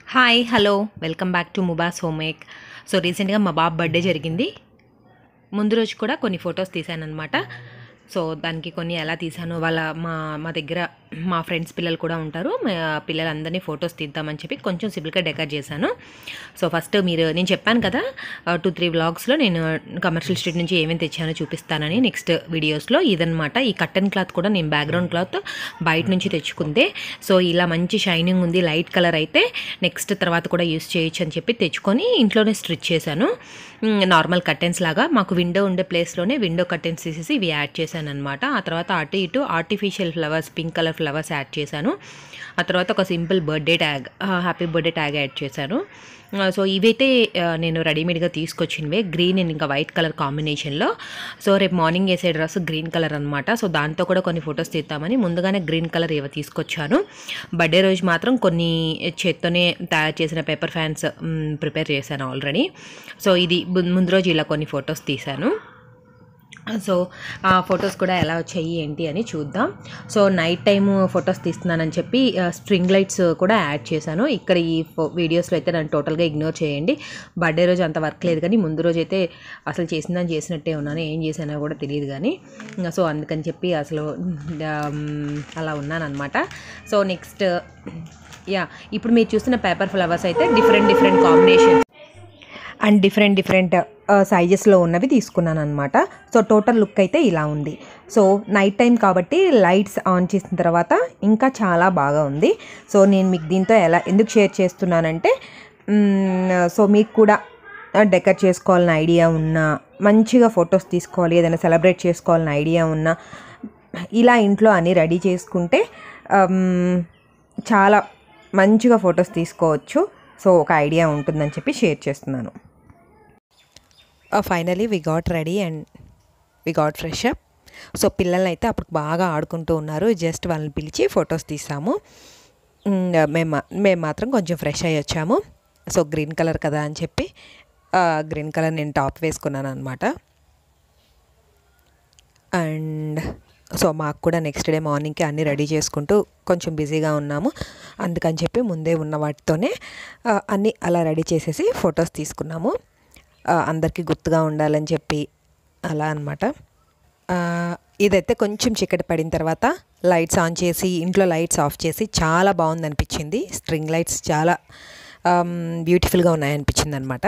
hi hello welcome back to ముబాస్ home make so రీసెంట్గా మా బాబు బర్త్డే జరిగింది ముందు రోజు కూడా కొన్ని ఫొటోస్ తీశాను అనమాట సో దానికి కొన్ని ఎలా తీసాను వాళ్ళ మా మా దగ్గర మా ఫ్రెండ్స్ పిల్లలు కూడా ఉంటారు మా పిల్లలందరినీ ఫొటోస్ తీద్దామని చెప్పి కొంచెం సింపుల్గా డెకర్ చేశాను సో ఫస్ట్ మీరు నేను చెప్పాను కదా టూ త్రీ వ్లాగ్స్లో నేను కమర్షియల్ స్ట్రీట్ నుంచి ఏమేమి తెచ్చానో చూపిస్తానని నెక్స్ట్ వీడియోస్లో ఇదనమాట ఈ కట్టన్ క్లాత్ కూడా నేను బ్యాక్గ్రౌండ్ క్లాత్ బయట నుంచి తెచ్చుకుందే సో ఇలా మంచి షైనింగ్ ఉంది లైట్ కలర్ అయితే నెక్స్ట్ తర్వాత కూడా యూస్ చేయొచ్చు అని చెప్పి తెచ్చుకొని ఇంట్లోనే స్టిచ్ చేశాను నార్మల్ కర్టెన్స్ లాగా మాకు విండో ఉండే ప్లేస్లోనే విండో కర్టెన్స్ తీసేసి ఇవి యాడ్ చేశాను అనమాట ఆ తర్వాత అటు ఇటు artificial flowers pink colour flowers add చేశాను ఆ తర్వాత ఒక simple birthday tag happy birthday tag add చేశాను సో ఇవైతే ఆ, నేను రెడీమేడ్గా తీసుకొచ్చినవే గ్రీన్ అండ్ ఇంకా వైట్ కలర్ కాంబినేషన్లో సో రేపు మార్నింగ్ వేసే డ్రెస్ గ్రీన్ కలర్ అనమాట సో దాంతో కూడా కొన్ని ఫొటోస్ తీద్దామని ముందుగానే గ్రీన్ కలర్ ఇవి తీసుకొచ్చాను బర్త్డే రోజు మాత్రం కొన్ని చేత్తోనే తయారు చేసిన పేపర్ ఫ్యాన్స్ ప్రిపేర్ చేశాను ఆల్రెడీ సో ఇది ము- ముందు రోజు ఇలా కొన్ని ఫొటోస్ తీశాను సో ఆ ఫొటోస్ కూడా ఎలా వచ్చాయి ఏంటి అని చూద్దాం సో నైట్ టైం ఫొటోస్ తీస్తున్నానని చెప్పి స్ట్రింగ్ లైట్స్ కూడా యాడ్ చేశాను ఇక్కడ ఈ ఫో వీడియోస్లో అయితే నన్ను టోటల్గా ఇగ్నోర్ చేయండి బర్త్డే రోజు అంత వర్క్ లేదు కానీ ముందు రోజు అయితే అసలు చేసిందని చేసినట్టే ఉన్నాను ఏం చేశానో కూడా తెలియదు కానీ ఇంకా సో అందుకని చెప్పి అసలు ఉమ్, అలా ఉన్నాను అనమాట సో నెక్స్ట్ యా ఇప్పుడు మీరు చూస్తున్న పేపర్ ఫ్లవర్స్ అయితే different different combination and different different సైజెస్లో ఉన్నవి తీసుకున్నాను అనమాట సో టోటల్ లుక్ అయితే ఇలా ఉంది సో నైట్ టైం కాబట్టి లైట్స్ ఆన్ చేసిన తర్వాత ఇంకా చాలా బాగా ఉంది సో నేను మీకు దీంతో ఎలా ఎందుకు షేర్ చేస్తున్నానంటే మ్మ్, సో మీకు కూడా డెకర్ చేసుకోవాలని ఐడియా ఉన్నా మంచిగా ఫొటోస్ తీసుకోవాలి ఏదైనా సెలబ్రేట్ చేసుకోవాలని ఐడియా ఉన్నా ఇలా ఇంట్లో అన్నీ రెడీ చేసుకుంటే అమ్, చాలా మంచిగా ఫొటోస్ తీసుకోవచ్చు సో ఒక ఐడియా ఉంటుందని చెప్పి షేర్ చేస్తున్నాను finally we got ready and we got fresh up so పిల్లలు అయితే అప్పుడు బాగా ఆడుకుంటూ ఉన్నారు జస్ట్ వాళ్ళని పిలిచి ఫొటోస్ తీసాము మ్, మేము మా- మేము మాత్రం కొంచెం ఫ్రెష్ అయ్యి వచ్చాము సో గ్రీన్ కలర్ కదా అని చెప్పి గ్రీన్ కలర్ నేను టాప్ వేసుకున్నాను అనమాట అండ్ సో మాకు కూడా నెక్స్ట్ డే మార్నింగ్కి అన్నీ రెడీ చేసుకుంటూ కొంచెం బిజీగా ఉన్నాము అందుకని చెప్పి ముందే ఉన్న వాటితోనే ఆ, అన్నీ అలా రెడీ చేసేసి ఫొటోస్ తీసుకున్నాము ఆ, అందరికీ గుర్తుగా ఉండాలని చెప్పి అలా అనమాట ఇదైతే కొంచెం చీకటి పడిన తర్వాత లైట్స్ ఆన్ చేసి ఇంట్లో లైట్స్ ఆఫ్ చేసి చాలా బాగుంది అనిపించింది స్ట్రింగ్ లైట్స్ చాలా బ్యూటిఫుల్గా ఉన్నాయనిపించింది అనమాట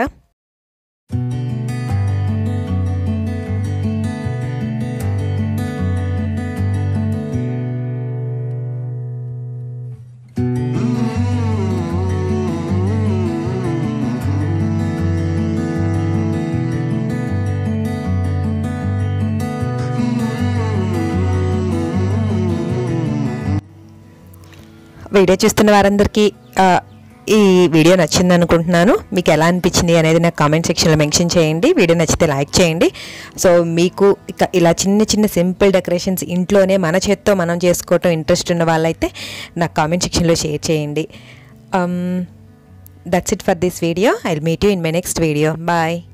వీడియో చూస్తున్న వారందరికీ ఆ, ఈ వీడియో నచ్చింది అనుకుంటున్నాను మీకు ఎలా అనిపించింది అనేది నాకు కామెంట్ సెక్షన్లో మెన్షన్ చేయండి వీడియో నచ్చితే లైక్ చేయండి సో మీకు ఇక ఇలా చిన్న చిన్న సింపుల్ డెకరేషన్స్ ఇంట్లోనే మన చేత్తో మనం చేసుకోవటం ఇంట్రెస్ట్ ఉన్న వాళ్ళైతే నాకు కామెంట్ సెక్షన్లో షేర్ చేయండి that's it for this video I meet you in my next video bye